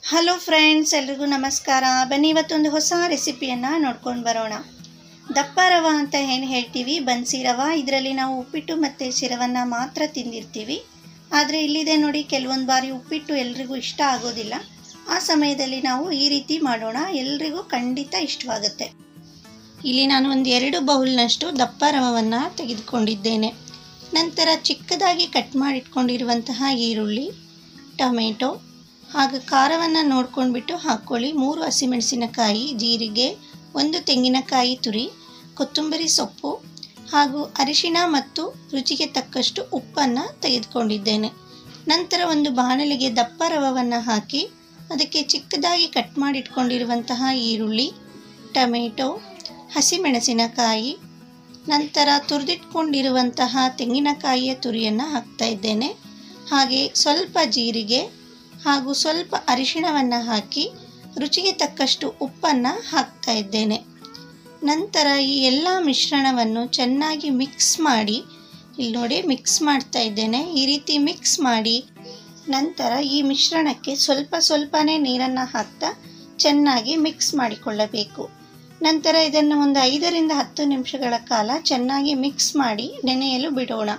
hello friends ಎಲ್ರಿಗೂ ನಮಸ್ಕಾರ ಬನ್ನಿ ಇವತ್ತೊಂದು ಹೊಸ ರೆಸಿಪಿಯನ್ನು ನೋಡ್ಕೊಂಡು ಬರೋಣ ದಪ್ಪ ರವ ಅಂತ ಏನು ಹೇಳ್ತೀವಿ ಬನ್ಸಿ ರವ ಇದರಲ್ಲಿ ನಾವು ಉಪ್ಪಿಟ್ಟು ಮತ್ತು ಶಿರವನ್ನು ಮಾತ್ರ ತಿಂದಿರ್ತೀವಿ ಆದರೆ ಇಲ್ಲಿದೆ ನೋಡಿ ಕೆಲವೊಂದು ಬಾರಿ ಉಪ್ಪಿಟ್ಟು ಎಲ್ರಿಗೂ ಇಷ್ಟ ಆಗೋದಿಲ್ಲ ಆ ಸಮಯದಲ್ಲಿ ನಾವು ಈ ರೀತಿ ಮಾಡೋಣ ಎಲ್ರಿಗೂ ಖಂಡಿತ ಇಷ್ಟವಾಗುತ್ತೆ ಇಲ್ಲಿ ನಾನು ಒಂದು ಎರಡು ಬೌಲ್ನಷ್ಟು ದಪ್ಪ ರವವನ್ನು ತೆಗೆದುಕೊಂಡಿದ್ದೇನೆ ನಂತರ ಚಿಕ್ಕದಾಗಿ ಕಟ್ ಮಾಡಿಟ್ಕೊಂಡಿರುವಂತಹ ಈರುಳ್ಳಿ ಟೊಮೆಟೊ ಹಾಗೂ ಖಾರವನ್ನು ನೋಡ್ಕೊಂಡ್ಬಿಟ್ಟು ಹಾಕ್ಕೊಳ್ಳಿ ಮೂರು ಹಸಿಮೆಣಸಿನಕಾಯಿ ಜೀರಿಗೆ ಒಂದು ತೆಂಗಿನಕಾಯಿ ತುರಿ ಕೊತ್ತಂಬರಿ ಸೊಪ್ಪು ಹಾಗೂ ಅರಿಶಿಣ ಮತ್ತು ರುಚಿಗೆ ತಕ್ಕಷ್ಟು ಉಪ್ಪನ್ನು ತೆಗೆದುಕೊಂಡಿದ್ದೇನೆ ನಂತರ ಒಂದು ಬಾಣಲಿಗೆ ದಪ್ಪ ರವವನ್ನು ಹಾಕಿ ಅದಕ್ಕೆ ಚಿಕ್ಕದಾಗಿ ಕಟ್ ಮಾಡಿಟ್ಕೊಂಡಿರುವಂತಹ ಈರುಳ್ಳಿ ಟೊಮೆಟೊ ಹಸಿಮೆಣಸಿನಕಾಯಿ ನಂತರ ತುರಿದಿಟ್ಕೊಂಡಿರುವಂತಹ ತೆಂಗಿನಕಾಯಿಯ ತುರಿಯನ್ನು ಹಾಕ್ತಾ ಇದ್ದೇನೆ ಹಾಗೆ ಸ್ವಲ್ಪ ಜೀರಿಗೆ ಹಾಗೂ ಸ್ವಲ್ಪ ಅರಿಶಿಣವನ್ನು ಹಾಕಿ ರುಚಿಗೆ ತಕ್ಕಷ್ಟು ಉಪ್ಪನ್ನು ಹಾಕ್ತಾ ಇದ್ದೇನೆ ನಂತರ ಈ ಎಲ್ಲ ಮಿಶ್ರಣವನ್ನು ಚೆನ್ನಾಗಿ ಮಿಕ್ಸ್ ಮಾಡಿ ಇಲ್ಲಿ ನೋಡಿ ಮಿಕ್ಸ್ ಮಾಡ್ತಾ ಇದ್ದೇನೆ ಈ ರೀತಿ ಮಿಕ್ಸ್ ಮಾಡಿ ನಂತರ ಈ ಮಿಶ್ರಣಕ್ಕೆ ಸ್ವಲ್ಪ ಸ್ವಲ್ಪನೇ ನೀರನ್ನು ಹಾಕ್ತಾ ಚೆನ್ನಾಗಿ ಮಿಕ್ಸ್ ಮಾಡಿಕೊಳ್ಳಬೇಕು ನಂತರ ಇದನ್ನು ಒಂದು ಐದರಿಂದ ಹತ್ತು ನಿಮಿಷಗಳ ಕಾಲ ಚೆನ್ನಾಗಿ ಮಿಕ್ಸ್ ಮಾಡಿ ನೆನೆಯಲು ಬಿಡೋಣ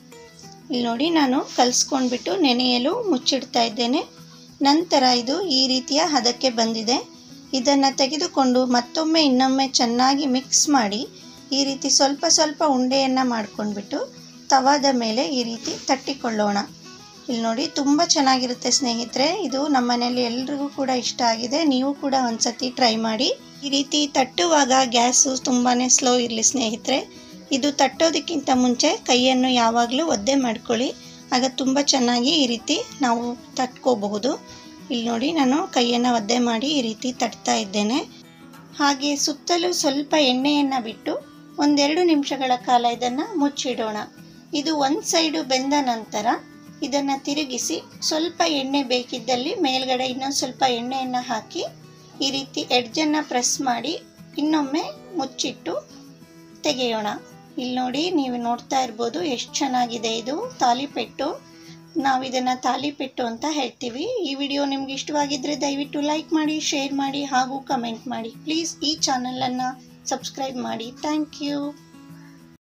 ಇಲ್ಲಿ ನೋಡಿ ನಾನು ಕಲಿಸ್ಕೊಂಡ್ಬಿಟ್ಟು ನೆನೆಯಲು ಮುಚ್ಚಿಡ್ತಾ ಇದ್ದೇನೆ ನಂತರ ಇದು ಈ ರೀತಿಯ ಹದಕ್ಕೆ ಬಂದಿದೆ ಇದನ್ನು ತೆಗೆದುಕೊಂಡು ಮತ್ತೊಮ್ಮೆ ಇನ್ನೊಮ್ಮೆ ಚೆನ್ನಾಗಿ ಮಿಕ್ಸ್ ಮಾಡಿ ಈ ರೀತಿ ಸ್ವಲ್ಪ ಸ್ವಲ್ಪ ಉಂಡೆಯನ್ನು ಮಾಡ್ಕೊಂಡ್ಬಿಟ್ಟು ತವಾದ ಮೇಲೆ ಈ ರೀತಿ ತಟ್ಟಿಕೊಳ್ಳೋಣ ಇಲ್ಲಿ ನೋಡಿ ತುಂಬ ಚೆನ್ನಾಗಿರುತ್ತೆ ಸ್ನೇಹಿತರೆ ಇದು ನಮ್ಮ ಮನೆಯಲ್ಲಿ ಎಲ್ರಿಗೂ ಕೂಡ ಇಷ್ಟ ಆಗಿದೆ ನೀವು ಕೂಡ ಒಂದ್ಸತಿ ಟ್ರೈ ಮಾಡಿ ಈ ರೀತಿ ತಟ್ಟುವಾಗ ಗ್ಯಾಸು ತುಂಬಾ ಸ್ಲೋ ಇರಲಿ ಸ್ನೇಹಿತರೆ ಇದು ತಟ್ಟೋದಕ್ಕಿಂತ ಮುಂಚೆ ಕೈಯನ್ನು ಯಾವಾಗಲೂ ಒದ್ದೆ ಮಾಡ್ಕೊಳ್ಳಿ ಆಗ ತುಂಬ ಚೆನ್ನಾಗಿ ಈ ರೀತಿ ನಾವು ತಟ್ಕೋಬಹುದು ಇಲ್ಲಿ ನೋಡಿ ನಾನು ಕೈಯನ್ನು ಒದ್ದೆ ಮಾಡಿ ಈ ರೀತಿ ತಟ್ತಾ ಇದ್ದೇನೆ ಹಾಗೆ ಸುತ್ತಲೂ ಸ್ವಲ್ಪ ಎಣ್ಣೆಯನ್ನು ಬಿಟ್ಟು ಒಂದೆರಡು ನಿಮಿಷಗಳ ಕಾಲ ಇದನ್ನು ಮುಚ್ಚಿಡೋಣ ಇದು ಒಂದು ಸೈಡು ಬೆಂದ ನಂತರ ಇದನ್ನು ತಿರುಗಿಸಿ ಸ್ವಲ್ಪ ಎಣ್ಣೆ ಬೇಕಿದ್ದಲ್ಲಿ ಮೇಲ್ಗಡೆ ಇನ್ನೊಂದು ಸ್ವಲ್ಪ ಎಣ್ಣೆಯನ್ನು ಹಾಕಿ ಈ ರೀತಿ ಎಡ್ಜನ್ನು ಪ್ರೆಸ್ ಮಾಡಿ ಇನ್ನೊಮ್ಮೆ ಮುಚ್ಚಿಟ್ಟು ತೆಗೆಯೋಣ ಇಲ್ಲಿ ನೋಡಿ ನೀವು ನೋಡ್ತಾ ಇರ್ಬೋದು ಎಷ್ಟು ಚೆನ್ನಾಗಿದೆ ಇದು ತಾಲಿಪೆಟ್ಟು ನಾವು ಇದನ್ನು ತಾಲಿಪೆಟ್ಟು ಅಂತ ಹೇಳ್ತೀವಿ ಈ ವಿಡಿಯೋ ನಿಮ್ಗೆ ಇಷ್ಟವಾಗಿದ್ದರೆ ದಯವಿಟ್ಟು ಲೈಕ್ ಮಾಡಿ ಶೇರ್ ಮಾಡಿ ಹಾಗೂ ಕಮೆಂಟ್ ಮಾಡಿ ಪ್ಲೀಸ್ ಈ ಚಾನಲನ್ನು ಸಬ್ಸ್ಕ್ರೈಬ್ ಮಾಡಿ ಥ್ಯಾಂಕ್ ಯು